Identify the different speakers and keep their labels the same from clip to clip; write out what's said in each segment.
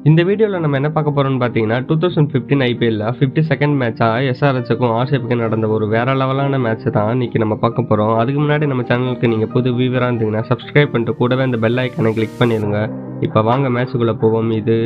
Speaker 1: இந்த வீடியோவில் நம்ம என்ன பார்க்க போறோம்னு பார்த்தீங்கன்னா டூ தௌசண்ட் ஃபிஃப்டீன் ஐபிஎல்ல ஃபிஃப்டி செகண்ட் மேட்சாக எஸ்ஆர்எச்சுக்கும் ஆர்சிபிக்கும் நடந்த ஒரு வேற லெவலான மேட்ச் தான் இன்னைக்கு நம்ம பார்க்க போகிறோம் அதுக்கு முன்னாடி நம்ம சேனலுக்கு நீங்கள் புது வியூவராக இருந்தீங்கன்னா சப்ஸ்கிரைப் பண்ணிட்டு கூடவே அந்த பெல் ஐக்கனை கிளிக் பண்ணிடுங்க இப்போ வாங்க மேட்ச்சுக்குள்ளே போவோம் இது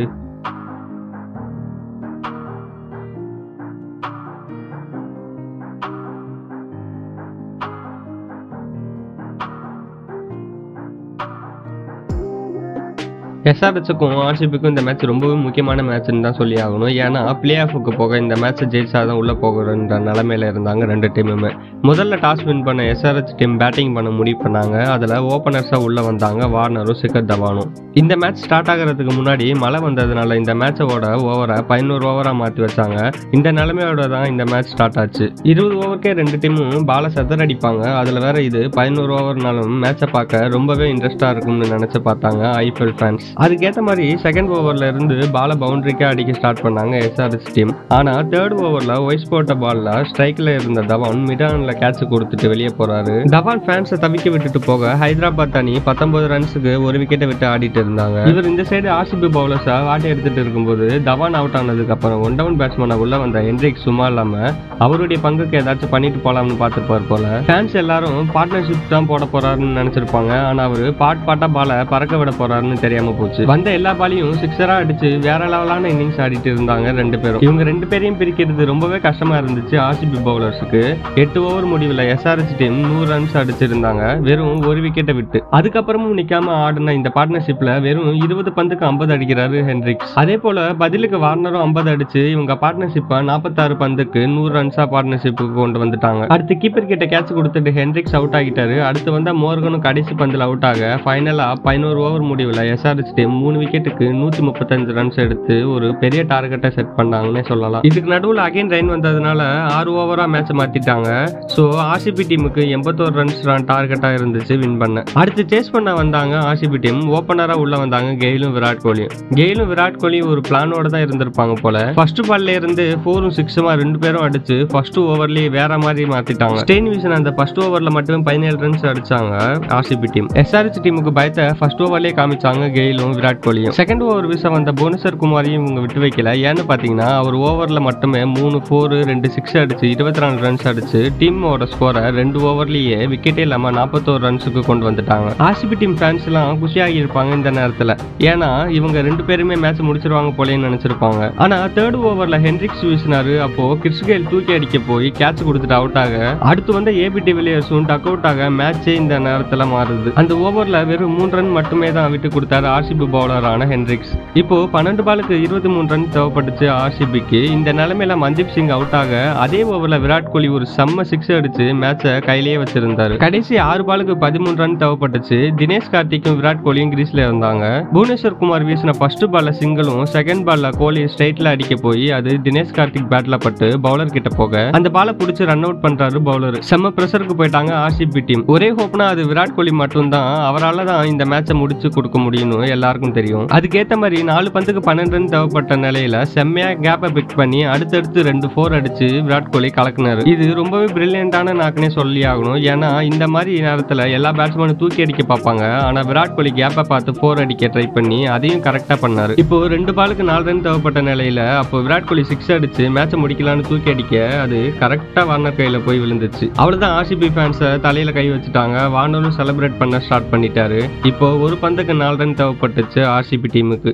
Speaker 1: எஸ்ஆர்எச்சுக்கும் ஆர்சிபிக்கும் இந்த மேட்ச் ரொம்பவே முக்கியமான மேட்ச்னு தான் சொல்லி ஆகணும் ஏன்னா பிளே ஆஃபுக்கு போக இந்த மேட்ச் ஜெயிச்சா தான் உள்ளே போகிறன்ற நிலமையில இருந்தாங்க ரெண்டு டீமுமே முதல்ல டாஸ் வின் பண்ண எஸ்ஆர்எச் டீம் பேட்டிங் பண்ண முடிவு பண்ணாங்க அதில் ஓப்பனர்ஸாக உள்ளே வந்தாங்க வார்னரும் சிக்கர் தவானும் இந்த மேட்ச் ஸ்டார்ட் ஆகிறதுக்கு முன்னாடி மழை வந்ததுனால இந்த மேட்சோட ஓவரை பதினோரு ஓவராக மாற்றி வச்சாங்க இந்த நிலைமையோட தான் இந்த மேட்ச் ஸ்டார்ட் ஆச்சு இருபது ஓவருக்கே ரெண்டு டீமும் பாலை செதற அடிப்பாங்க அதில் வேற இது பதினோரு ஓவர்னாலும் மேட்சை பார்க்க ரொம்பவே இன்ட்ரெஸ்டாக இருக்கும்னு நினச்சி பார்த்தாங்க ஐபிஎல் ஃபேன்ஸ் அதுக்கேற்ற மாதிரி செகண்ட் ஓவர்ல இருந்து பாலை பவுண்டரிக்கே அடிக்க ஸ்டார்ட் பண்ணாங்க எஸ்ஆர்எஸ் டீம் ஆனா தேர்ட் ஓவர்ல ஒய்ஸ் போட்ட பால்ல ஸ்ட்ரைக்ல இருந்த தவான் மிடான்ல கேட்ச் கொடுத்துட்டு வெளியே போறாரு தவான் ஃபேன்ஸை தவிக்க விட்டுட்டு போக ஹைதராபாத் அணி பத்தொன்பது ரன்ஸுக்கு ஒரு விக்கெட்டை விட்டு ஆடிட்டு இருந்தாங்க இவர் இந்த சைடு ஆர்சிபி பவுலர்ஸா ஆட்டி எடுத்துட்டு இருக்கும்போது தவான் அவுட் ஆனதுக்கு அப்புறம் ஒன் டவுன் பேட்ஸ்மேனை உள்ள வந்த ஹென்ரிக் சும்மா இல்லாம அவருடைய பங்குக்கு ஏதாச்சும் பண்ணிட்டு போலாம்னு பார்த்துப்பார் போல ஃபேன்ஸ் எல்லாரும் பார்ட்னர்ஷிப் தான் போட போறாருன்னு நினைச்சிருப்பாங்க ஆனா அவரு பாட் பாட்டா பாலை பறக்க விட போறாருன்னு தெரியாம போச்சு வந்த எல்லா பாலையும் சிக்ஸரா அடிச்சு வேற லெவலான இன்னிங்ஸ் ஆடிட்டு இருந்தாங்க ரெண்டு பேரும் இவங்க ரெண்டு பேரையும் பிரிக்கிறது ரொம்பவே கஷ்டமா இருந்துச்சு ஆர்சிபி பவுலர்ஸுக்கு எட்டு ஓவர் முடிவில் எஸ்ஆர்எஸ் டீம் நூறு ரன்ஸ் அடிச்சிருந்தாங்க வெறும் ஒரு விக்கெட்டை விட்டு அதுக்கப்புறமும் நிக்காம ஆடின இந்த பார்ட்னர்ஷிப்ல வெறும் இருபது பந்துக்கு ஐம்பது அடிக்கிறாரு ஹென்ரிக்ஸ் அதே போல பதிலுக்கு வார்னரும் ஐம்பது அடிச்சு இவங்க பார்ட்னர்ஷிப்பை நாற்பத்தாறு பந்துக்கு நூறு ரன்ஸா பார்ட்னர்ஷிப்புக்கு கொண்டு வந்துட்டாங்க அடுத்து கீப்பர் கிட்ட கேட்ச் கொடுத்துட்டு ஹென்ரிக்ஸ் அவுட் ஆகிட்டாரு அடுத்து வந்த மோர்கனும் கடைசி பந்தில் அவுட் ஆக ஃபைனலா பதினோரு ஓவர் முடிவில் எஸ்ஆர்எஸ் டீம் மூணு விக்கெட்டுக்கு நூத்தி முப்பத்தஞ்சு ரன்ஸ் எடுத்து ஒரு பெரிய டார்கெட்டை செட் பண்ணாங்கன்னே சொல்லலாம் இதுக்கு நடுவில் அகைன் ரெயின் வந்ததுனால ஆறு ஓவரா மேட்ச் மாத்திட்டாங்க ஸோ ஆர்சிபி டீமுக்கு எண்பத்தோரு ரன்ஸ் டார்கெட்டா இருந்துச்சு வின் பண்ண அடுத்து சேஸ் பண்ண வந்தாங்க ஆர்சிபி டீம் ஓப்பனரா உள்ள வந்தாங்க கெயிலும் விராட் கோலியும் கெயிலும் விராட் கோலியும் ஒரு பிளானோட தான் இருந்திருப்பாங்க போல ஃபர்ஸ்ட் பால்ல இருந்து ஃபோரும் சிக்ஸுமா ரெண்டு பேரும் அடிச்சு ஃபர்ஸ்ட் ஓவர்லயே வேற மாதிரி மாத்திட்டாங்க ஸ்டெயின் விசன் அந்த ஃபர்ஸ்ட் ஓவர்ல மட்டும் பதினேழு ரன்ஸ் அடிச்சாங்க ஆர்சிபி டீம் எஸ்ஆர்எச் டீமுக்கு பயத்தை ஃபர்ஸ்ட் ஓவர்லயே காமிச்சாங்க கெயிலும் விராட் கோலியும் செகண்ட் ஓவர் வீச வந்த புவனேஸ்வர் குமாரையும் இவங்க விட்டு வைக்கல ஏன்னு பாத்தீங்கன்னா அவர் ஓவர்ல மட்டுமே மூணு ஃபோர் ரெண்டு சிக்ஸ் அடிச்சு இருபத்தி நாலு ரன்ஸ் அடிச்சு டீமோட ஸ்கோரை ரெண்டு ஓவர்லயே விக்கெட்டே இல்லாம நாற்பத்தோரு ரன்ஸுக்கு கொண்டு வந்துட்டாங்க ஆர்சிபி டீம் ஃபேன்ஸ் எல்லாம் குஷியாகி இருப்பாங்க இந்த நேரத்துல ஏன்னா இவங்க ரெண்டு பேருமே மேட்ச் முடிச்சிருவாங்க போலேன்னு நினைச்சிருப்பாங்க ஆனா தேர்ட் ஓவர்ல ஹென்ரிக்ஸ் வீசினாரு அப்போ கிறிஸ்கேல் தூக்கி அடிக்க போய் கேட்ச் கொடுத்துட்டு அவுட் ஆக அடுத்து வந்த ஏபிடி வில்லியர்ஸும் டக் அவுட் ஆக மேட்சே இந்த நேரத்துல மாறுது அந்த ஓவர்ல வெறும் மூணு ரன் மட்டுமே தான் விட்டு கொடுத்தாரு ஆர்சிபி பவுலரான ஹென்ரிக்ஸ் இப்போ பன்னெண்டு பாலுக்கு இருபத்தி மூணு ரன் தேவைப்பட்டுச்சு ஆர்சிபிக்கு இந்த நிலைமையில மன்தீப் சிங் அவுட் ஆக அதே ஓவர்ல விராட் கோலி ஒரு செம்ம சிக்ஸ் அடிச்சு மேட்சை கையிலேயே வச்சிருந்தாரு கடைசி ஆறு பாலுக்கு பதிமூணு ரன் தேவைப்பட்டுச்சு தினேஷ் கார்த்திக்கும் விராட் கோலியும் கிரீஸ்ல இருந்தாங்க புவனேஸ்வர் குமார் வீசின ஃபர்ஸ்ட் பால்ல சிங்கிளும் செகண்ட் பால்ல கோலி ஸ்ட்ரைட்ல அடிக்க போய் அது தினேஷ் கார்த்திக் பேட்ல பட்டு பவுலர் கிட்ட போக அந்த பாலை பிடிச்சி ரன் அவுட் பண்றாரு பவுலர் செம்ம பிரஷருக்கு போயிட்டாங்க ஆர்சிபி டீம் ஒரே ஹோப்னா அது விராட் கோலி மட்டும்தான் அவரால் தான் இந்த மேட்சை முடிச்சு கொடுக்க முடியும்னு எல்லாருக்கும் தெரியும் அதுக்கேற்ற மாதிரி நாலு பந்துக்கு பன்னெண்டு ரன் தேவைப்பட்ட நிலையில செம்மையா கேப்பை பிக் பண்ணி அடுத்தடுத்து ரெண்டு ஃபோர் அடிச்சு விராட் கோலி கலக்குனாரு இது ரொம்பவே பிரில்லியண்டான நாக்குனே சொல்லி ஆகணும் ஏன்னா இந்த மாதிரி நேரத்துல எல்லா பேட்ஸ்மேனும் தூக்கி அடிக்க பார்ப்பாங்க ஆனா விராட் கோலி கேப்பை பார்த்து ஃபோர் அடிக்க ட்ரை பண்ணி அதையும் கரெக்டா பண்ணாரு இப்போ ரெண்டு பாலுக்கு நாலு ரன் தேவைப்பட்ட நிலையில அப்போ விராட் கோலி சிக்ஸ் அடிச்சு மேட்சை முடிக்கலாம்னு தூக்கி அடிக்க அது கரெக்டா வார்னர் கையில போய் விழுந்துச்சு அவ்வளவுதான் ஆர்சிபி ஃபேன்ஸை தலையில கை வச்சுட்டாங்க வார்னரும் செலிப்ரேட் பண்ண ஸ்டார்ட் பண்ணிட்டாரு இப்போ ஒரு பந்துக்கு நாலு ரன் தேவைப்பட்டுச்சு ஆர்சிபி டீமுக்கு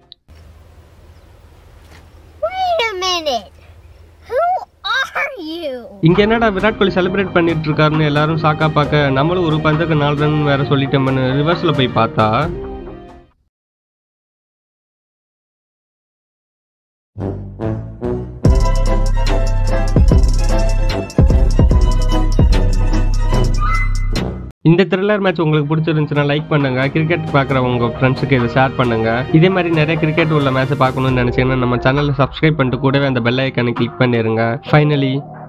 Speaker 2: Wait a minute. Who are you?
Speaker 1: இங்க என்னடா விராட் கோலி செலிப்ரேட் பண்ணிட்டு இருக்காருன்னு எல்லாரும் சாக்கா பார்க்க நம்மளும் ஒரு பந்துக்கு நாலு ரன் வேற சொல்லிட்டோம்னு ரிவர்ஸ்ல போய் பார்த்தா இந்த த்ரில்லர் மேட்ச் உங்களுக்கு பிடிச்சிருந்துச்சுன்னா லைக் பண்ணுங்க கிரிக்கெட் பார்க்குற உங்க ஃப்ரெண்ட்ஸுக்கு இதை ஷேர் பண்ணுங்க இதே மாதிரி நிறைய கிரிக்கெட் உள்ள மேட்ச் பார்க்கணும்னு நினைச்சீங்கன்னா நம்ம சேனலை சப்ஸ்கிரைப் பண்ணிட்டு கூடவே அந்த பெல் ஐக்கானை கிளிக் பண்ணிருங்க ஃபைனலி